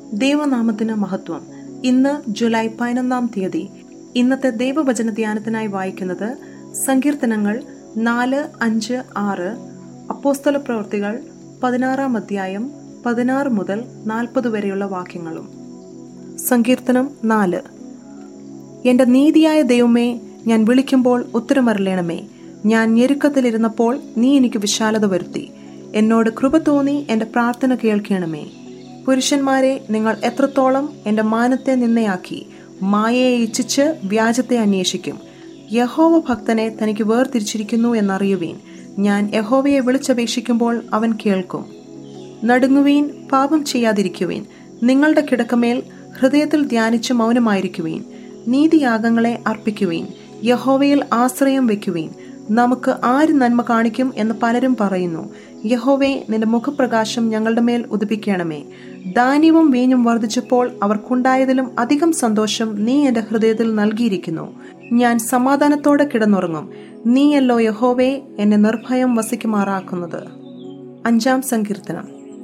ദൈവനാമത്തിന് മഹത്വം ഇന്ന് ജൂലൈ പതിനൊന്നാം തീയതി ഇന്നത്തെ ദൈവവചന ധ്യാനത്തിനായി വായിക്കുന്നത് സങ്കീർത്തനങ്ങൾ നാല് അഞ്ച് ആറ് അപ്പോസ്തല പ്രവൃത്തികൾ പതിനാറാം അധ്യായം പതിനാറ് മുതൽ നാൽപ്പത് വരെയുള്ള വാക്യങ്ങളും സങ്കീർത്തനം നാല് എന്റെ നീതിയായ ദൈവമേ ഞാൻ വിളിക്കുമ്പോൾ ഉത്തരമരളയണമേ ഞാൻ ഞെരുക്കത്തിലിരുന്നപ്പോൾ നീ എനിക്ക് വിശാലത വരുത്തി എന്നോട് കൃപ തോന്നി എന്റെ പ്രാർത്ഥന കേൾക്കണമേ പുരുഷന്മാരെ നിങ്ങൾ എത്രത്തോളം എന്റെ മാനത്തെ നിന്നയാക്കി മായയെ ഇച്ഛിച്ച് വ്യാജത്തെ അന്വേഷിക്കും യഹോവ ഭക്തനെ തനിക്ക് വേർതിരിച്ചിരിക്കുന്നു എന്നറിയുവീൻ ഞാൻ യഹോവയെ വിളിച്ചപേക്ഷിക്കുമ്പോൾ അവൻ കേൾക്കും നടുങ്ങുവീൻ പാപം ചെയ്യാതിരിക്കുവീൻ നിങ്ങളുടെ കിടക്കമേൽ ഹൃദയത്തിൽ ധ്യാനിച്ച് മൗനമായിരിക്കുവീൻ നീതിയാഗങ്ങളെ അർപ്പിക്കുവീൻ യഹോവയിൽ ആശ്രയം വെക്കുവീൻ നമുക്ക് ആര് നന്മ കാണിക്കും എന്ന് പലരും പറയുന്നു യഹോവേ നിന്റെ മുഖപ്രകാശം ഞങ്ങളുടെ മേൽ ഉദിപ്പിക്കണമേ ധാന്യവും വീഞ്ഞും വർദ്ധിച്ചപ്പോൾ അവർക്കുണ്ടായതിലും അധികം സന്തോഷം നീ എന്റെ ഹൃദയത്തിൽ നൽകിയിരിക്കുന്നു ഞാൻ സമാധാനത്തോടെ കിടന്നുറങ്ങും നീയല്ലോ യഹോവേ എന്നെ നിർഭയം വസിക്കുമാറാക്കുന്നത് അഞ്ചാം സങ്കീർത്തനം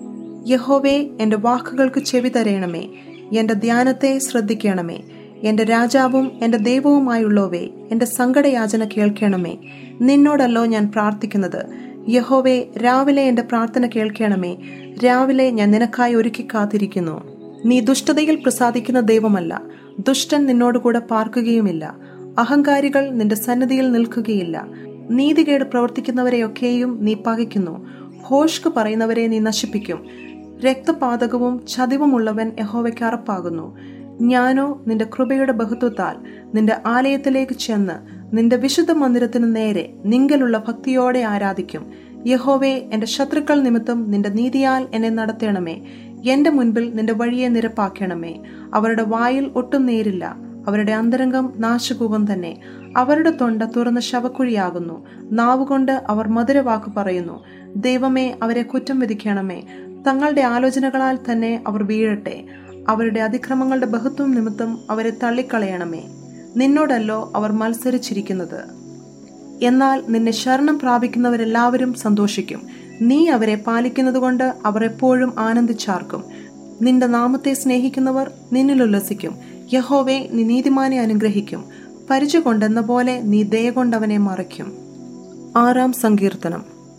യഹോവേ എന്റെ വാക്കുകൾക്ക് ചെവി തരയണമേ എന്റെ ധ്യാനത്തെ ശ്രദ്ധിക്കണമേ എന്റെ രാജാവും എന്റെ ദൈവവുമായുള്ളവേ എന്റെ സങ്കടയാചന കേൾക്കണമേ നിന്നോടല്ലോ ഞാൻ പ്രാർത്ഥിക്കുന്നത് യഹോവേ രാവിലെ എന്റെ പ്രാർത്ഥന കേൾക്കണമേ രാവിലെ ഞാൻ നിനക്കായി ഒരുക്കി കാത്തിരിക്കുന്നു നീ ദുഷ്ടതയിൽ പ്രസാദിക്കുന്ന ദൈവമല്ല ദുഷ്ടൻ നിന്നോടുകൂടെ പാർക്കുകയുമില്ല അഹങ്കാരികൾ നിന്റെ സന്നിധിയിൽ നിൽക്കുകയില്ല നീതികേട് പ്രവർത്തിക്കുന്നവരെയൊക്കെയും നീ പകയ്ക്കുന്നു ഭോഷ്ക് പറയുന്നവരെ നീ നശിപ്പിക്കും രക്തപാതകവും ചതിവുമുള്ളവൻ യഹോവയ്ക്ക് അറപ്പാകുന്നു ഞാനോ നിന്റെ കൃപയുടെ ബഹുത്വത്താൽ നിന്റെ ആലയത്തിലേക്ക് ചെന്ന് നിന്റെ വിശുദ്ധ മന്ദിരത്തിനു നേരെ നിങ്കലുള്ള ഭക്തിയോടെ ആരാധിക്കും യഹോവേ എന്റെ ശത്രുക്കൾ നിമിത്തം നിന്റെ നീതിയാൽ എന്നെ നടത്തണമേ എന്റെ മുൻപിൽ നിന്റെ വഴിയെ നിരപ്പാക്കണമേ അവരുടെ വായിൽ ഒട്ടും നേരില്ല അവരുടെ അന്തരംഗം നാശകൂപം തന്നെ അവരുടെ തൊണ്ട തുറന്ന ശവക്കുഴിയാകുന്നു നാവുകൊണ്ട് അവർ മധുരവാക്ക് പറയുന്നു ദൈവമേ അവരെ കുറ്റം വിധിക്കണമേ തങ്ങളുടെ ആലോചനകളാൽ തന്നെ അവർ വീഴട്ടെ അവരുടെ അതിക്രമങ്ങളുടെ ബഹുത്വം നിമിത്തം അവരെ തള്ളിക്കളയണമേ നിന്നോടല്ലോ അവർ മത്സരിച്ചിരിക്കുന്നത് എന്നാൽ നിന്നെ ശരണം പ്രാപിക്കുന്നവരെല്ലാവരും സന്തോഷിക്കും നീ അവരെ പാലിക്കുന്നതുകൊണ്ട് അവർ എപ്പോഴും ആനന്ദിച്ചാർക്കും നിന്റെ നാമത്തെ സ്നേഹിക്കുന്നവർ നിന്നിൽ ഉല്ലസിക്കും യഹോവെ നീ നീതിമാനെ അനുഗ്രഹിക്കും പരിചയ കൊണ്ടെന്ന പോലെ നീ ദയ കൊണ്ടവനെ മറയ്ക്കും ആറാം സങ്കീർത്തനം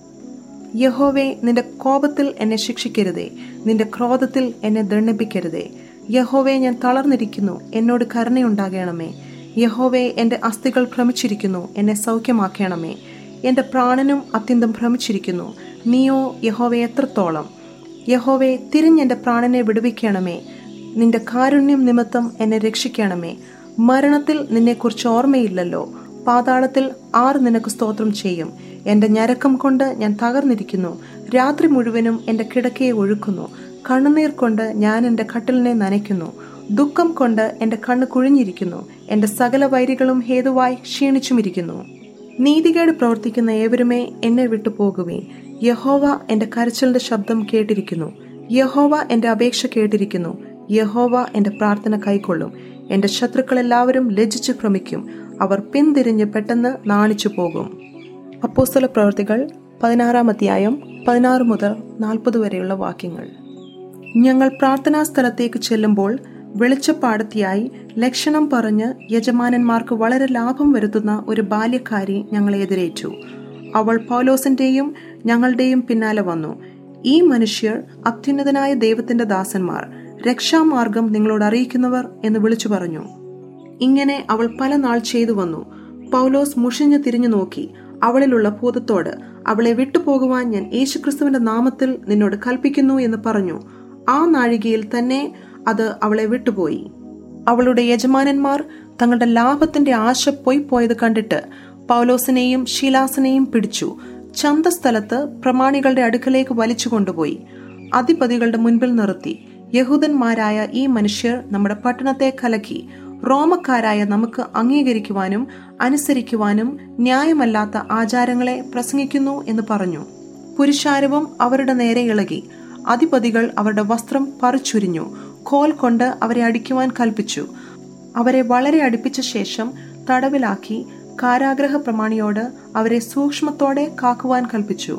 യഹോവെ നിന്റെ കോപത്തിൽ എന്നെ ശിക്ഷിക്കരുതേ നിന്റെ ക്രോധത്തിൽ എന്നെ ദണ്ഡിപ്പിക്കരുതേ യഹോവെ ഞാൻ തളർന്നിരിക്കുന്നു എന്നോട് കരുണയുണ്ടാകണമേ യഹോവെ എൻ്റെ അസ്ഥികൾ ഭ്രമിച്ചിരിക്കുന്നു എന്നെ സൗഖ്യമാക്കണമേ എൻ്റെ പ്രാണനും അത്യന്തം ഭ്രമിച്ചിരിക്കുന്നു നീയോ യഹോവെ എത്രത്തോളം യഹോവെ തിരിഞ്ഞെൻ്റെ പ്രാണനെ വിടുവിക്കണമേ നിന്റെ കാരുണ്യം നിമിത്തം എന്നെ രക്ഷിക്കണമേ മരണത്തിൽ നിന്നെക്കുറിച്ച് ഓർമ്മയില്ലല്ലോ പാതാളത്തിൽ ആർ നിനക്ക് സ്തോത്രം ചെയ്യും എൻ്റെ ഞരക്കം കൊണ്ട് ഞാൻ തകർന്നിരിക്കുന്നു രാത്രി മുഴുവനും എൻ്റെ കിടക്കയെ ഒഴുക്കുന്നു കണ്ണുനീർ കൊണ്ട് ഞാൻ എൻ്റെ കട്ടിലിനെ നനയ്ക്കുന്നു ദുഃഖം കൊണ്ട് എൻ്റെ കണ്ണ് കുഴിഞ്ഞിരിക്കുന്നു എൻ്റെ സകല വൈരികളും ഹേതുവായി ക്ഷീണിച്ചുമിരിക്കുന്നു നീതികേട് പ്രവർത്തിക്കുന്ന ഏവരുമേ എന്നെ വിട്ടു പോകുവേ യഹോവ എൻ്റെ കരച്ചിലിന്റെ ശബ്ദം കേട്ടിരിക്കുന്നു യഹോവ എൻ്റെ അപേക്ഷ കേട്ടിരിക്കുന്നു യഹോവ എൻ്റെ പ്രാർത്ഥന കൈക്കൊള്ളും എൻ്റെ ശത്രുക്കളെല്ലാവരും ലജ്ജിച്ചു ഭ്രമിക്കും അവർ പിന്തിരിഞ്ഞ് പെട്ടെന്ന് നാണിച്ചു പോകും അപ്പോസ്തല പ്രവർത്തികൾ പതിനാറാം അധ്യായം പതിനാറ് മുതൽ നാൽപ്പത് വരെയുള്ള വാക്യങ്ങൾ ഞങ്ങൾ പ്രാർത്ഥനാ സ്ഥലത്തേക്ക് ചെല്ലുമ്പോൾ വെളിച്ചപ്പാടത്തിയായി ലക്ഷണം പറഞ്ഞ് യജമാനന്മാർക്ക് വളരെ ലാഭം വരുത്തുന്ന ഒരു ബാല്യക്കാരി ഞങ്ങളെ എതിരേറ്റു അവൾ പൗലോസിന്റെയും ഞങ്ങളുടെയും പിന്നാലെ വന്നു ഈ മനുഷ്യർ അത്യുന്നതനായ ദൈവത്തിന്റെ ദാസന്മാർ രക്ഷാമാർഗം നിങ്ങളോട് അറിയിക്കുന്നവർ എന്ന് വിളിച്ചു പറഞ്ഞു ഇങ്ങനെ അവൾ പല നാൾ ചെയ്തു വന്നു പൗലോസ് മുഷിഞ്ഞു തിരിഞ്ഞു നോക്കി അവളിലുള്ള ഭൂതത്തോട് അവളെ വിട്ടുപോകുവാൻ ഞാൻ യേശുക്രിസ്തുവിന്റെ നാമത്തിൽ നിന്നോട് കൽപ്പിക്കുന്നു എന്ന് പറഞ്ഞു ആ നാഴികയിൽ തന്നെ അത് അവളെ വിട്ടുപോയി അവളുടെ യജമാനന്മാർ തങ്ങളുടെ ലാഭത്തിന്റെ ആശ പോയി പോയത് കണ്ടിട്ട് പൗലോസിനെയും ശീലാസിനെയും പിടിച്ചു ചന്തസ്ഥലത്ത് പ്രമാണികളുടെ അടുക്കലേക്ക് വലിച്ചു കൊണ്ടുപോയി അധിപതികളുടെ മുൻപിൽ നിർത്തി യഹൂദന്മാരായ ഈ മനുഷ്യർ നമ്മുടെ പട്ടണത്തെ കലക്കി റോമക്കാരായ നമുക്ക് അംഗീകരിക്കുവാനും അനുസരിക്കുവാനും ന്യായമല്ലാത്ത ആചാരങ്ങളെ പ്രസംഗിക്കുന്നു എന്ന് പറഞ്ഞു പുരുഷാരവും അവരുടെ നേരെ ഇളകി അധിപതികൾ അവരുടെ വസ്ത്രം പറിച്ചുരിഞ്ഞു കോൽ കൊണ്ട് അവരെ അടിക്കുവാൻ കൽപ്പിച്ചു അവരെ വളരെ അടുപ്പിച്ച ശേഷം തടവിലാക്കി കാരാഗ്രഹ പ്രമാണിയോട് അവരെ സൂക്ഷ്മത്തോടെ കാക്കുവാൻ കൽപ്പിച്ചു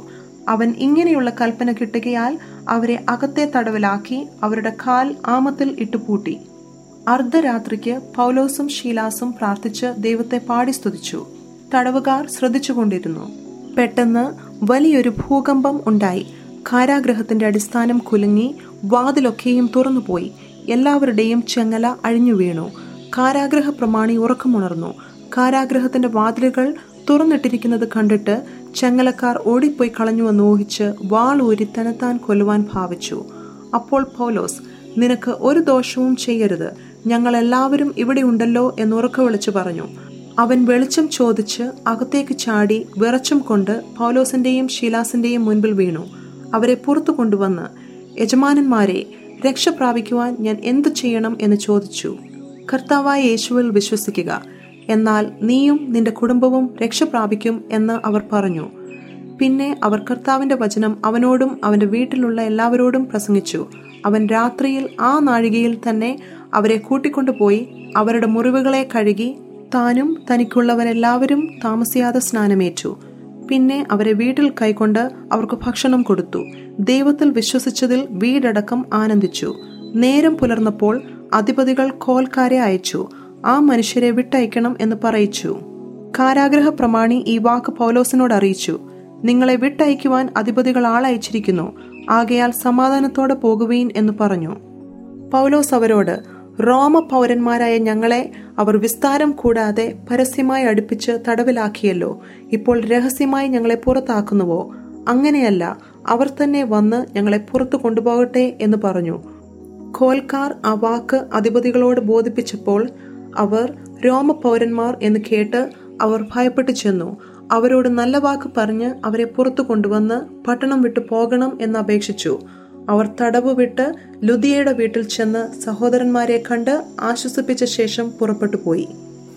അവൻ ഇങ്ങനെയുള്ള കൽപ്പന കിട്ടുകയാൽ അവരെ അകത്തെ തടവിലാക്കി അവരുടെ കാൽ ആമത്തിൽ ഇട്ടുപൂട്ടി അർദ്ധരാത്രിക്ക് പൗലോസും ഷീലാസും പ്രാർത്ഥിച്ച് ദൈവത്തെ പാടി സ്തുതിച്ചു തടവുകാർ ശ്രദ്ധിച്ചുകൊണ്ടിരുന്നു പെട്ടെന്ന് വലിയൊരു ഭൂകമ്പം ഉണ്ടായി കാരാഗ്രഹത്തിന്റെ അടിസ്ഥാനം കുലുങ്ങി വാതിലൊക്കെയും തുറന്നുപോയി എല്ലാവരുടെയും ചെങ്ങല അഴിഞ്ഞു വീണു കാരാഗ്രഹ പ്രമാണി ഉറക്കമുണർന്നു കാരാഗ്രഹത്തിന്റെ വാതിലുകൾ തുറന്നിട്ടിരിക്കുന്നത് കണ്ടിട്ട് ചെങ്ങലക്കാർ ഓടിപ്പോയി കളഞ്ഞുവെന്ന് ഊഹിച്ച് വാളൂരി തനത്താൻ കൊല്ലുവാൻ ഭാവിച്ചു അപ്പോൾ പൗലോസ് നിനക്ക് ഒരു ദോഷവും ചെയ്യരുത് ഞങ്ങൾ എല്ലാവരും ഇവിടെ ഉണ്ടല്ലോ എന്ന് ഉറക്ക വിളിച്ചു പറഞ്ഞു അവൻ വെളിച്ചം ചോദിച്ച് അകത്തേക്ക് ചാടി വിറച്ചും കൊണ്ട് പൗലോസിന്റെയും ഷീലാസിന്റെയും മുൻപിൽ വീണു അവരെ പുറത്തു കൊണ്ടുവന്ന് യജമാനന്മാരെ രക്ഷ പ്രാപിക്കുവാൻ ഞാൻ എന്തു ചെയ്യണം എന്ന് ചോദിച്ചു കർത്താവായ യേശുവിൽ വിശ്വസിക്കുക എന്നാൽ നീയും നിന്റെ കുടുംബവും രക്ഷ പ്രാപിക്കും എന്ന് അവർ പറഞ്ഞു പിന്നെ അവർ കർത്താവിന്റെ വചനം അവനോടും അവന്റെ വീട്ടിലുള്ള എല്ലാവരോടും പ്രസംഗിച്ചു അവൻ രാത്രിയിൽ ആ നാഴികയിൽ തന്നെ അവരെ കൂട്ടിക്കൊണ്ടുപോയി അവരുടെ മുറിവുകളെ കഴുകി താനും തനിക്കുള്ളവരെല്ലാവരും താമസിയാതെ സ്നാനമേറ്റു പിന്നെ അവരെ വീട്ടിൽ കൈക്കൊണ്ട് അവർക്ക് ഭക്ഷണം കൊടുത്തു ദൈവത്തിൽ വിശ്വസിച്ചതിൽ വീടടക്കം ആനന്ദിച്ചു നേരം പുലർന്നപ്പോൾ അധിപതികൾ കോൽക്കാരെ അയച്ചു ആ മനുഷ്യരെ വിട്ടയക്കണം എന്ന് പറയിച്ചു കാരാഗ്രഹ പ്രമാണി ഈ വാക്ക് പൗലോസിനോട് അറിയിച്ചു നിങ്ങളെ വിട്ടയക്കുവാൻ അധിപതികൾ ആളയച്ചിരിക്കുന്നു ആകയാൽ സമാധാനത്തോടെ പോകുവീൻ എന്ന് പറഞ്ഞു പൗലോസ് അവരോട് റോമ പൗരന്മാരായ ഞങ്ങളെ അവർ വിസ്താരം കൂടാതെ പരസ്യമായി അടുപ്പിച്ച് തടവിലാക്കിയല്ലോ ഇപ്പോൾ രഹസ്യമായി ഞങ്ങളെ പുറത്താക്കുന്നുവോ അങ്ങനെയല്ല അവർ തന്നെ വന്ന് ഞങ്ങളെ പുറത്തു കൊണ്ടുപോകട്ടെ എന്ന് പറഞ്ഞു കോൽക്കാർ ആ വാക്ക് അധിപതികളോട് ബോധിപ്പിച്ചപ്പോൾ അവർ രോമ പൗരന്മാർ എന്ന് കേട്ട് അവർ ഭയപ്പെട്ടു ചെന്നു അവരോട് നല്ല വാക്ക് പറഞ്ഞ് അവരെ പുറത്തു കൊണ്ടുവന്ന് പട്ടണം വിട്ടു പോകണം എന്ന് അപേക്ഷിച്ചു അവർ തടവ് വിട്ട് ലുദിയയുടെ വീട്ടിൽ ചെന്ന് സഹോദരന്മാരെ കണ്ട് ആശ്വസിപ്പിച്ച ശേഷം പുറപ്പെട്ടു പോയി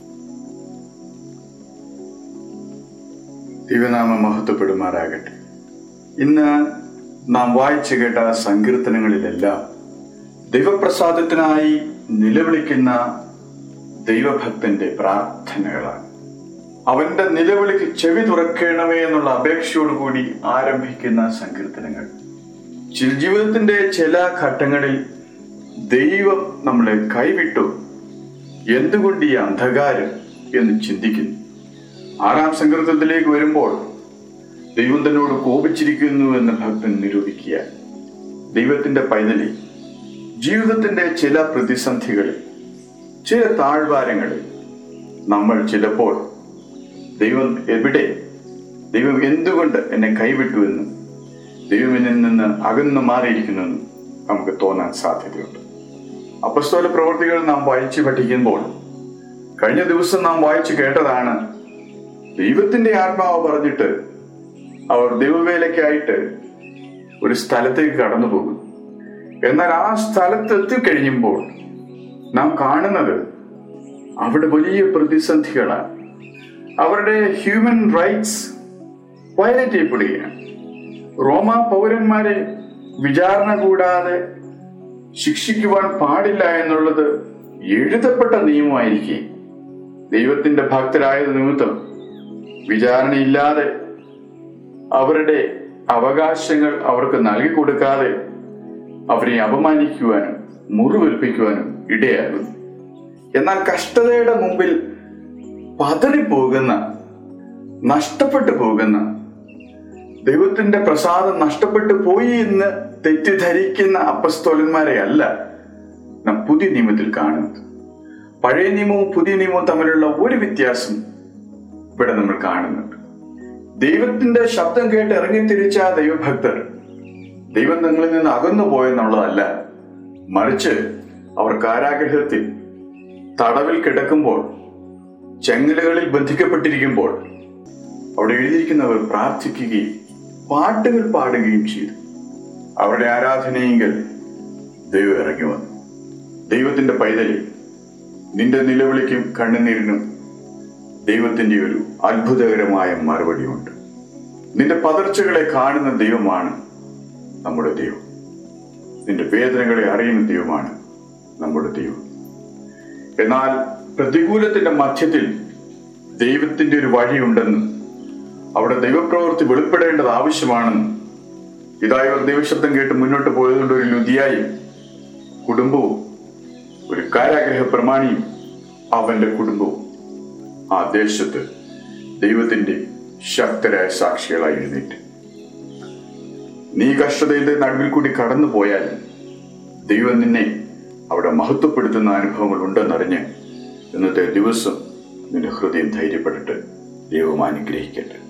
ദൈവനാമം മഹത്വപ്പെടുമാറാകട്ടെ ഇന്ന് നാം വായിച്ചു കേട്ട സങ്കീർത്തനങ്ങളിലെല്ലാം ദൈവപ്രസാദത്തിനായി നിലവിളിക്കുന്ന ദൈവഭക്തന്റെ പ്രാർത്ഥനകളാണ് അവന്റെ നിലവിളിക്ക് ചെവി തുറക്കണമേ എന്നുള്ള അപേക്ഷയോടുകൂടി ആരംഭിക്കുന്ന സങ്കീർത്തനങ്ങൾ ചില ജീവിതത്തിന്റെ ചില ഘട്ടങ്ങളിൽ ദൈവം നമ്മളെ കൈവിട്ടു എന്തുകൊണ്ട് ഈ അന്ധകാരം എന്ന് ചിന്തിക്കുന്നു ആറാം സങ്കീർത്തനത്തിലേക്ക് വരുമ്പോൾ ദൈവം തന്നോട് കോപിച്ചിരിക്കുന്നു എന്ന് ഭക്തൻ നിരൂപിക്കുക ദൈവത്തിന്റെ പൈതലി ജീവിതത്തിന്റെ ചില പ്രതിസന്ധികളിൽ ചില താഴ്വാരങ്ങളിൽ നമ്മൾ ചിലപ്പോൾ ദൈവം എവിടെ ദൈവം എന്തുകൊണ്ട് എന്നെ കൈവിട്ടു എന്നും ദൈവം എന്നിൽ നിന്ന് അകന്നു മാറിയിരിക്കുന്നെന്നും നമുക്ക് തോന്നാൻ സാധ്യതയുണ്ട് അപ്പസ്തോല പ്രവർത്തികൾ നാം വായിച്ചു പഠിക്കുമ്പോൾ കഴിഞ്ഞ ദിവസം നാം വായിച്ചു കേട്ടതാണ് ദൈവത്തിന്റെ ആത്മാവ് പറഞ്ഞിട്ട് അവർ ദൈവവേലയ്ക്കായിട്ട് ഒരു സ്ഥലത്തേക്ക് കടന്നു പോകും എന്നാൽ ആ സ്ഥലത്ത് എത്തിക്കഴിയുമ്പോൾ നാം കാണുന്നത് അവിടെ വലിയ പ്രതിസന്ധികളാണ് അവരുടെ ഹ്യൂമൻ റൈറ്റ്സ് വയലേറ്റ് ചെയ്യപ്പെടുകയാണ് റോമ പൗരന്മാരെ വിചാരണ കൂടാതെ ശിക്ഷിക്കുവാൻ പാടില്ല എന്നുള്ളത് എഴുതപ്പെട്ട നിയമമായിരിക്കെ ദൈവത്തിന്റെ ഭക്തരായത് നിമിത്തം വിചാരണയില്ലാതെ അവരുടെ അവകാശങ്ങൾ അവർക്ക് നൽകി കൊടുക്കാതെ അവരെ അപമാനിക്കുവാനും മുറിവേൽപ്പിക്കുവാനും ഇടയാകുന്നു എന്നാൽ കഷ്ടതയുടെ മുമ്പിൽ പതറിപ്പോകുന്ന നഷ്ടപ്പെട്ടു പോകുന്ന ദൈവത്തിന്റെ പ്രസാദം നഷ്ടപ്പെട്ടു പോയി എന്ന് തെറ്റിദ്ധരിക്കുന്ന അപ്പസ്തോലന്മാരെ അല്ല നാം പുതിയ നിയമത്തിൽ കാണുന്നത് പഴയ നിയമവും പുതിയ നിയമവും തമ്മിലുള്ള ഒരു വ്യത്യാസം ഇവിടെ നമ്മൾ കാണുന്നുണ്ട് ദൈവത്തിന്റെ ശബ്ദം കേട്ട് ഇറങ്ങിത്തിരിച്ച ആ ദൈവഭക്തർ ദൈവം നിങ്ങളിൽ നിന്ന് അകന്നു പോയെന്നുള്ളതല്ല മറിച്ച് അവർ കാരാഗ്രഹത്തിൽ തടവിൽ കിടക്കുമ്പോൾ ചെങ്ങലുകളിൽ ബന്ധിക്കപ്പെട്ടിരിക്കുമ്പോൾ അവിടെ എഴുതിയിരിക്കുന്നവർ പ്രാർത്ഥിക്കുകയും പാട്ടുകൾ പാടുകയും ചെയ്തു അവരുടെ ആരാധനയെങ്കിൽ ദൈവം ഇറങ്ങി വന്നു ദൈവത്തിന്റെ പൈതലിൽ നിന്റെ നിലവിളിക്കും കണ്ണുനീരിനും ദൈവത്തിന്റെ ഒരു അത്ഭുതകരമായ മറുപടിയുണ്ട് നിന്റെ പതർച്ചകളെ കാണുന്ന ദൈവമാണ് നമ്മുടെ ദൈവം നിന്റെ വേദനകളെ അറിയുന്ന ദൈവമാണ് നമ്മുടെ ദൈവം എന്നാൽ പ്രതികൂലത്തിന്റെ മധ്യത്തിൽ ദൈവത്തിന്റെ ഒരു വഴിയുണ്ടെന്നും അവിടെ ദൈവപ്രവൃത്തി വെളിപ്പെടേണ്ടത് ആവശ്യമാണെന്നും ഇതായി ഒരു ദൈവശബ്ദം കേട്ട് മുന്നോട്ട് പോയതുകൊണ്ട് ഒരു ലുതിയായും കുടുംബവും ഒരു കാരാഗ്രഹ പ്രമാണിയും അവന്റെ കുടുംബവും ആ ദേശത്ത് ദൈവത്തിന്റെ ശക്തരായ സാക്ഷികളായി എഴുന്നേറ്റ് നീ കഷ്ടതയുടെ നടുവിൽ കൂടി കടന്നു പോയാൽ ദൈവം നിന്നെ അവിടെ മഹത്വപ്പെടുത്തുന്ന അനുഭവങ്ങൾ ഉണ്ടെന്നറിഞ്ഞ് ഇന്നത്തെ ദിവസം നിന്റെ ഹൃദയം ധൈര്യപ്പെട്ടിട്ട് ദൈവം അനുഗ്രഹിക്കട്ടെ